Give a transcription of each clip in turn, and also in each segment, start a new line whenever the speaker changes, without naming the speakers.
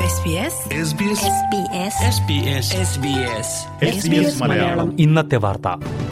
SBS
SBS Malayalam
ഇന്നത്തെ വാർത്ത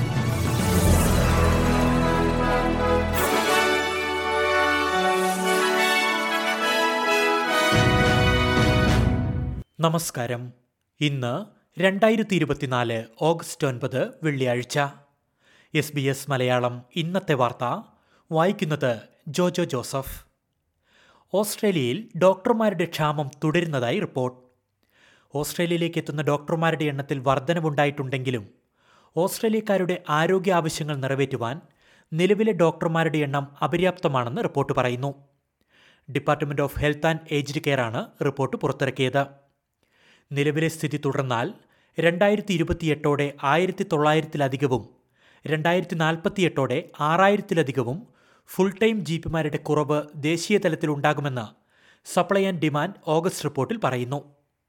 നമസ്കാരം ഇന്ന് രണ്ടായിരത്തി ഇരുപത്തിനാല് ഓഗസ്റ്റ് ഒൻപത് വെള്ളിയാഴ്ച എസ് ബി എസ് മലയാളം ഇന്നത്തെ വാർത്ത വായിക്കുന്നത് ജോജോ ജോസഫ് ഓസ്ട്രേലിയയിൽ ഡോക്ടർമാരുടെ ക്ഷാമം തുടരുന്നതായി റിപ്പോർട്ട് ഓസ്ട്രേലിയയിലേക്ക് എത്തുന്ന ഡോക്ടർമാരുടെ എണ്ണത്തിൽ വർധനവുണ്ടായിട്ടുണ്ടെങ്കിലും ഓസ്ട്രേലിയക്കാരുടെ ആരോഗ്യ ആവശ്യങ്ങൾ നിറവേറ്റുവാൻ നിലവിലെ ഡോക്ടർമാരുടെ എണ്ണം അപര്യാപ്തമാണെന്ന് റിപ്പോർട്ട് പറയുന്നു department of health and aged കെയറാണ് റിപ്പോർട്ട് പുറത്തിറക്കിയത് നിലവിലെ സ്ഥിതി തുടർന്നാൽ രണ്ടായിരത്തി ഇരുപത്തിയെട്ടോടെ ആയിരത്തി തൊള്ളായിരത്തിലധികവും രണ്ടായിരത്തി നാൽപ്പത്തിയെട്ടോടെ ആറായിരത്തിലധികവും ഫുൾ ടൈം ജീപ്പിമാരുടെ കുറവ് ദേശീയ തലത്തിൽ ഉണ്ടാകുമെന്ന് സപ്ലൈ ആൻഡ് ഡിമാൻഡ് ഓഗസ്റ്റ് റിപ്പോർട്ടിൽ പറയുന്നു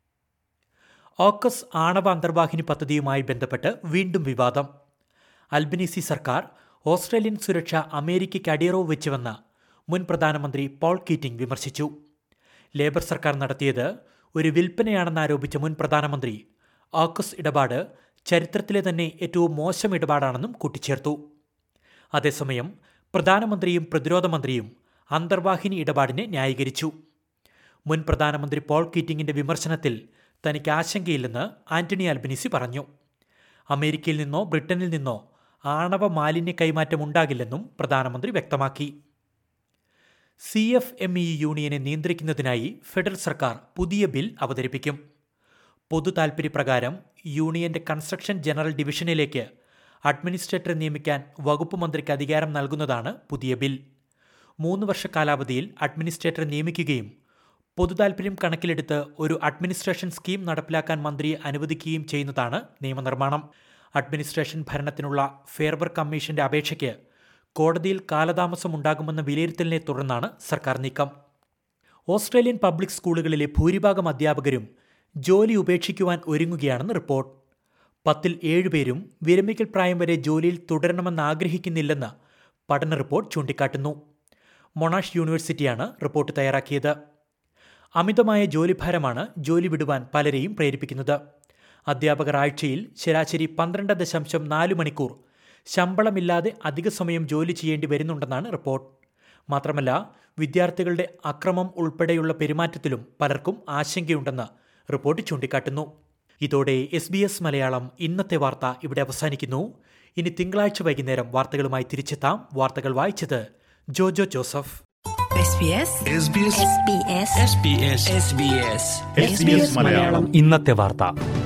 ഓക്കസ് ആണവ അന്തർവാഹിനി പദ്ധതിയുമായി ബന്ധപ്പെട്ട് വീണ്ടും വിവാദം അൽബനീസി സർക്കാർ ഓസ്ട്രേലിയൻ സുരക്ഷ അമേരിക്കയ്ക്ക് അടിയറവ് വെച്ചുവെന്ന് മുൻ പ്രധാനമന്ത്രി പോൾ കീറ്റിംഗ് വിമർശിച്ചു ലേബർ സർക്കാർ നടത്തിയത് ഒരു വിൽപ്പനയാണെന്നാരോപിച്ച മുൻ പ്രധാനമന്ത്രി ഓക്കസ് ഇടപാട് ചരിത്രത്തിലെ തന്നെ ഏറ്റവും മോശം ഇടപാടാണെന്നും കൂട്ടിച്ചേർത്തു അതേസമയം പ്രധാനമന്ത്രിയും പ്രതിരോധ മന്ത്രിയും അന്തർവാഹിനി ഇടപാടിനെ ന്യായീകരിച്ചു മുൻ പ്രധാനമന്ത്രി പോൾ കീറ്റിംഗിന്റെ വിമർശനത്തിൽ തനിക്ക് ആശങ്കയില്ലെന്ന് ആന്റണി അൽബനീസി പറഞ്ഞു അമേരിക്കയിൽ നിന്നോ ബ്രിട്ടനിൽ നിന്നോ ആണവ മാലിന്യ കൈമാറ്റം ഉണ്ടാകില്ലെന്നും പ്രധാനമന്ത്രി വ്യക്തമാക്കി സി എഫ് എം ഇ യൂണിയനെ നിയന്ത്രിക്കുന്നതിനായി ഫെഡറൽ സർക്കാർ പുതിയ ബിൽ അവതരിപ്പിക്കും പൊതു താൽപ്പര്യപ്രകാരം യൂണിയന്റെ കൺസ്ട്രക്ഷൻ ജനറൽ ഡിവിഷനിലേക്ക് അഡ്മിനിസ്ട്രേറ്ററെ നിയമിക്കാൻ വകുപ്പ് മന്ത്രിക്ക് അധികാരം നൽകുന്നതാണ് പുതിയ ബിൽ മൂന്ന് വർഷ കാലാവധിയിൽ അഡ്മിനിസ്ട്രേറ്ററെ നിയമിക്കുകയും പൊതുതാൽപര്യം കണക്കിലെടുത്ത് ഒരു അഡ്മിനിസ്ട്രേഷൻ സ്കീം നടപ്പിലാക്കാൻ മന്ത്രിയെ അനുവദിക്കുകയും ചെയ്യുന്നതാണ് നിയമനിർമ്മാണം അഡ്മിനിസ്ട്രേഷൻ ഭരണത്തിനുള്ള ഫെയർവർ കമ്മീഷന്റെ അപേക്ഷയ്ക്ക് കോടതിയിൽ കാലതാമസം ഉണ്ടാകുമെന്ന വിലയിരുത്തലിനെ തുടർന്നാണ് സർക്കാർ നീക്കം ഓസ്ട്രേലിയൻ പബ്ലിക് സ്കൂളുകളിലെ ഭൂരിഭാഗം അധ്യാപകരും ജോലി ഉപേക്ഷിക്കുവാൻ ഒരുങ്ങുകയാണെന്ന് റിപ്പോർട്ട് പത്തിൽ ഏഴുപേരും വിരമിക്കൽ പ്രായം വരെ ജോലിയിൽ തുടരണമെന്ന് ആഗ്രഹിക്കുന്നില്ലെന്ന് പഠന റിപ്പോർട്ട് ചൂണ്ടിക്കാട്ടുന്നു മൊണാഷ് യൂണിവേഴ്സിറ്റിയാണ് റിപ്പോർട്ട് തയ്യാറാക്കിയത് അമിതമായ ജോലിഭാരമാണ് ജോലി വിടുവാൻ പലരെയും പ്രേരിപ്പിക്കുന്നത് അധ്യാപകർ ആഴ്ചയിൽ ശരാശരി പന്ത്രണ്ട് ദശാംശം നാല് മണിക്കൂർ ശമ്പളമില്ലാതെ അധിക സമയം ജോലി ചെയ്യേണ്ടി വരുന്നുണ്ടെന്നാണ് റിപ്പോർട്ട് മാത്രമല്ല വിദ്യാർത്ഥികളുടെ അക്രമം ഉൾപ്പെടെയുള്ള പെരുമാറ്റത്തിലും പലർക്കും ആശങ്കയുണ്ടെന്ന് റിപ്പോർട്ട് ചൂണ്ടിക്കാട്ടുന്നു ഇതോടെ എസ് ബി എസ് മലയാളം ഇന്നത്തെ വാർത്ത ഇവിടെ അവസാനിക്കുന്നു ഇനി തിങ്കളാഴ്ച വൈകുന്നേരം വാർത്തകളുമായി തിരിച്ചെത്താം വാർത്തകൾ വായിച്ചത് ജോജോ ജോസഫ്
SBS മലയാളം
ഇന്നത്തെ വാർത്ത